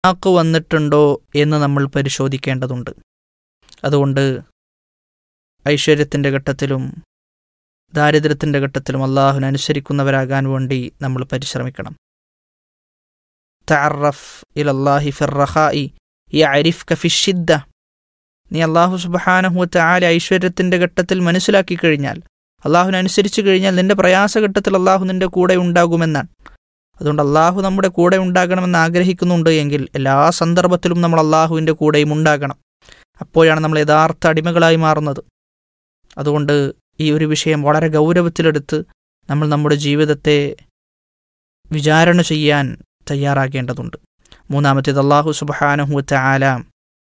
നിഫാഖ് വന്നിട്ടുണ്ടോ എന്ന് നമ്മൾ പരിശോധിക്കേണ്ടതുണ്ട് അതുകൊണ്ട് ഐശ്വര്യത്തിൻ്റെ ഘട്ടത്തിലും ദാരിദ്ര്യത്തിൻ്റെ ഘട്ടത്തിലും അള്ളാഹുവിനെ അനുസരിക്കുന്നവരാകാൻ വേണ്ടി നമ്മൾ പരിശ്രമിക്കണം തഅറഫ് ഇലല്ലാഹി ഫിർറഹായി ഈ അരിഫ് കഫിഷിദ്ദ നീ അള്ളാഹു സുബഹാനഹുവത്ത് ആല ഐശ്വര്യത്തിൻ്റെ ഘട്ടത്തിൽ മനസ്സിലാക്കി കഴിഞ്ഞാൽ അള്ളാഹുവിനെ അനുസരിച്ച് കഴിഞ്ഞാൽ നിന്റെ പ്രയാസഘട്ടത്തിൽ അള്ളാഹു നിന്റെ കൂടെ ഉണ്ടാകുമെന്നാണ് അതുകൊണ്ട് അള്ളാഹു നമ്മുടെ കൂടെ ഉണ്ടാകണമെന്ന് ആഗ്രഹിക്കുന്നുണ്ട് എങ്കിൽ എല്ലാ സന്ദർഭത്തിലും നമ്മൾ അള്ളാഹുവിൻ്റെ കൂടെയും ഉണ്ടാകണം അപ്പോഴാണ് നമ്മൾ യഥാർത്ഥ അടിമകളായി മാറുന്നത് അതുകൊണ്ട് ഈ ഒരു വിഷയം വളരെ ഗൗരവത്തിലെടുത്ത് നമ്മൾ നമ്മുടെ ജീവിതത്തെ വിചാരണ ചെയ്യാൻ തയ്യാറാകേണ്ടതുണ്ട് മൂന്നാമത്തേത് അള്ളാഹു സുബഹാനഹുവത്തെ ആലാം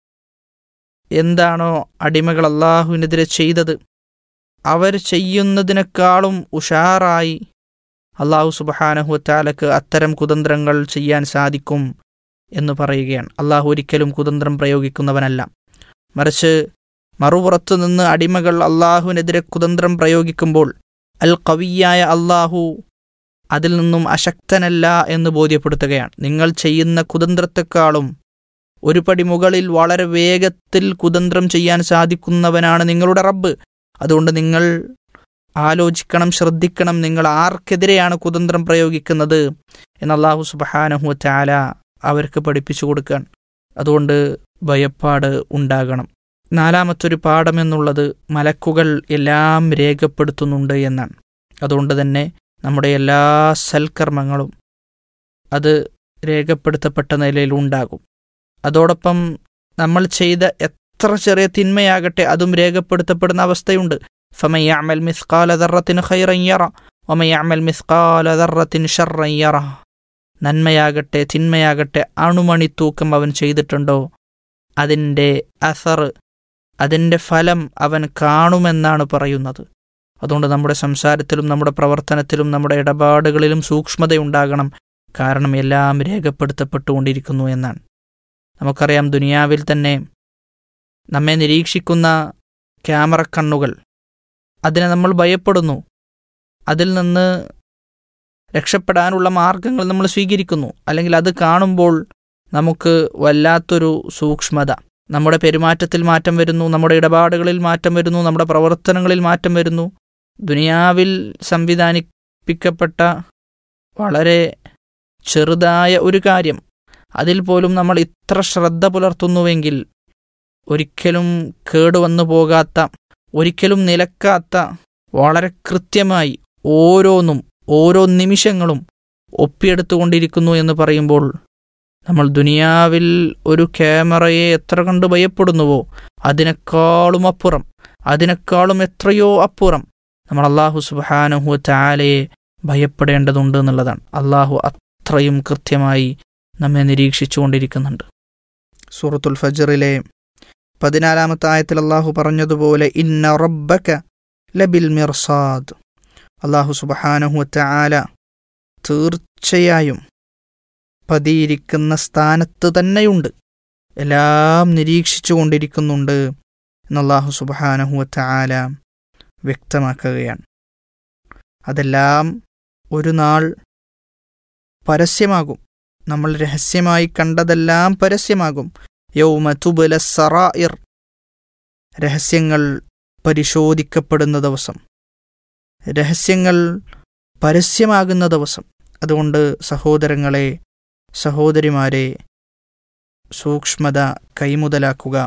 എന്താണോ അടിമകൾ അള്ളാഹുവിനെതിരെ ചെയ്തത് അവർ ചെയ്യുന്നതിനേക്കാളും ഉഷാറായി അള്ളാഹു സുബഹാനഹുവത്താലക്ക് അത്തരം കുതന്ത്രങ്ങൾ ചെയ്യാൻ സാധിക്കും എന്ന് പറയുകയാണ് അള്ളാഹു ഒരിക്കലും കുതന്ത്രം പ്രയോഗിക്കുന്നവനല്ല മറിച്ച് മറുപുറത്തു നിന്ന് അടിമകൾ അള്ളാഹുവിനെതിരെ കുതന്ത്രം പ്രയോഗിക്കുമ്പോൾ അൽ കവിയായ അള്ളാഹു അതിൽ നിന്നും അശക്തനല്ല എന്ന് ബോധ്യപ്പെടുത്തുകയാണ് നിങ്ങൾ ചെയ്യുന്ന കുതന്ത്രത്തെക്കാളും ഒരു പടി മുകളിൽ വളരെ വേഗത്തിൽ കുതന്ത്രം ചെയ്യാൻ സാധിക്കുന്നവനാണ് നിങ്ങളുടെ റബ്ബ് അതുകൊണ്ട് നിങ്ങൾ ആലോചിക്കണം ശ്രദ്ധിക്കണം നിങ്ങൾ ആർക്കെതിരെയാണ് കുതന്ത്രം പ്രയോഗിക്കുന്നത് എന്ന് അള്ളാഹു സുബഹാനഹു ചാല അവർക്ക് പഠിപ്പിച്ചു കൊടുക്കാൻ അതുകൊണ്ട് ഭയപ്പാട് ഉണ്ടാകണം നാലാമത്തൊരു പാഠം എന്നുള്ളത് മലക്കുകൾ എല്ലാം രേഖപ്പെടുത്തുന്നുണ്ട് എന്നാണ് അതുകൊണ്ട് തന്നെ നമ്മുടെ എല്ലാ സൽക്കർമ്മങ്ങളും അത് രേഖപ്പെടുത്തപ്പെട്ട നിലയിൽ ഉണ്ടാകും അതോടൊപ്പം നമ്മൾ ചെയ്ത എത്ര ചെറിയ തിന്മയാകട്ടെ അതും രേഖപ്പെടുത്തപ്പെടുന്ന അവസ്ഥയുണ്ട് ഫമയ്യാമൽ മിസ്കാല ദറത്തിന് ഖൈറയ്യറ ഒമയ്യാമൽ മിസ്കാല ദറത്തിന് ഷറയ്യറ നന്മയാകട്ടെ തിന്മയാകട്ടെ അണുമണി തൂക്കം അവൻ ചെയ്തിട്ടുണ്ടോ അതിൻ്റെ അസർ അതിൻ്റെ ഫലം അവൻ കാണുമെന്നാണ് പറയുന്നത് അതുകൊണ്ട് നമ്മുടെ സംസാരത്തിലും നമ്മുടെ പ്രവർത്തനത്തിലും നമ്മുടെ ഇടപാടുകളിലും സൂക്ഷ്മതയുണ്ടാകണം കാരണം എല്ലാം രേഖപ്പെടുത്തപ്പെട്ടുകൊണ്ടിരിക്കുന്നു എന്നാണ് നമുക്കറിയാം ദുനിയാവിൽ തന്നെ നമ്മെ നിരീക്ഷിക്കുന്ന ക്യാമറ കണ്ണുകൾ അതിനെ നമ്മൾ ഭയപ്പെടുന്നു അതിൽ നിന്ന് രക്ഷപ്പെടാനുള്ള മാർഗങ്ങൾ നമ്മൾ സ്വീകരിക്കുന്നു അല്ലെങ്കിൽ അത് കാണുമ്പോൾ നമുക്ക് വല്ലാത്തൊരു സൂക്ഷ്മത നമ്മുടെ പെരുമാറ്റത്തിൽ മാറ്റം വരുന്നു നമ്മുടെ ഇടപാടുകളിൽ മാറ്റം വരുന്നു നമ്മുടെ പ്രവർത്തനങ്ങളിൽ മാറ്റം വരുന്നു ദുനിയാവിൽ സംവിധാനിപ്പിക്കപ്പെട്ട വളരെ ചെറുതായ ഒരു കാര്യം അതിൽ പോലും നമ്മൾ ഇത്ര ശ്രദ്ധ പുലർത്തുന്നുവെങ്കിൽ ഒരിക്കലും കേടുവന്നു പോകാത്ത ഒരിക്കലും നിലക്കാത്ത വളരെ കൃത്യമായി ഓരോന്നും ഓരോ നിമിഷങ്ങളും ഒപ്പിയെടുത്തുകൊണ്ടിരിക്കുന്നു എന്ന് പറയുമ്പോൾ നമ്മൾ ദുനിയാവിൽ ഒരു ക്യാമറയെ എത്ര കണ്ട് ഭയപ്പെടുന്നുവോ അതിനേക്കാളും അപ്പുറം അതിനേക്കാളും എത്രയോ അപ്പുറം നമ്മൾ അള്ളാഹു സുബാനഹു ചാലയെ ഭയപ്പെടേണ്ടതുണ്ട് എന്നുള്ളതാണ് അള്ളാഹു അത്രയും കൃത്യമായി നമ്മെ നിരീക്ഷിച്ചുകൊണ്ടിരിക്കുന്നുണ്ട് സൂറത്തുൽ ഫജറിലെ പതിനാലാമത്തെ ആയത്തിൽ അള്ളാഹു പറഞ്ഞതുപോലെ ഇന്ന റബ്ബക ലബിൽ മിർസാദ് അള്ളാഹു സുബഹാനഹു ചാല തീർച്ചയായും പതിയിരിക്കുന്ന സ്ഥാനത്ത് തന്നെയുണ്ട് എല്ലാം നിരീക്ഷിച്ചു കൊണ്ടിരിക്കുന്നുണ്ട് എന്നല്ലാഹു സുബഹാനഹു ചാല വ്യക്തമാക്കുകയാണ് അതെല്ലാം ഒരു നാൾ പരസ്യമാകും നമ്മൾ രഹസ്യമായി കണ്ടതെല്ലാം പരസ്യമാകും യൗമ തുബല സറായിർ രഹസ്യങ്ങൾ പരിശോധിക്കപ്പെടുന്ന ദിവസം രഹസ്യങ്ങൾ പരസ്യമാകുന്ന ദിവസം അതുകൊണ്ട് സഹോദരങ്ങളെ സഹോദരിമാരെ സൂക്ഷ്മത കൈമുതലാക്കുക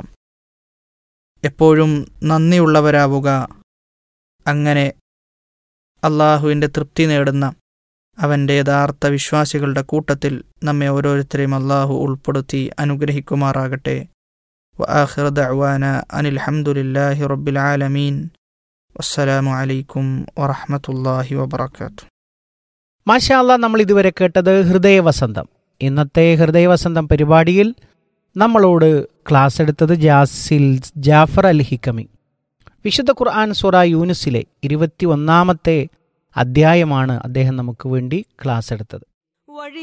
എപ്പോഴും നന്ദിയുള്ളവരാവുക അങ്ങനെ അള്ളാഹുവിൻ്റെ തൃപ്തി നേടുന്ന അവൻ്റെ യഥാർത്ഥ വിശ്വാസികളുടെ കൂട്ടത്തിൽ നമ്മെ ഓരോരുത്തരെയും അള്ളാഹു ഉൾപ്പെടുത്തി അനുഗ്രഹിക്കുമാറാകട്ടെ وآخر دعوانا أن الحمد لله رب العالمين والسلام عليكم ورحمة الله وبركاته മാഷാല്ല നമ്മൾ ഇതുവരെ കേട്ടത് ഹൃദയവസന്തം ഇന്നത്തെ ഹൃദയവസന്തം പരിപാടിയിൽ നമ്മളോട് ക്ലാസ് എടുത്തത് ജാസിൽ ജാഫർ അൽ ഹിക്കമി വിശുദ്ധ ഖുർആൻ സുറ യൂനുസിലെ ഇരുപത്തി ഒന്നാമത്തെ അധ്യായമാണ് അദ്ദേഹം നമുക്ക് വേണ്ടി ക്ലാസ് എടുത്തത്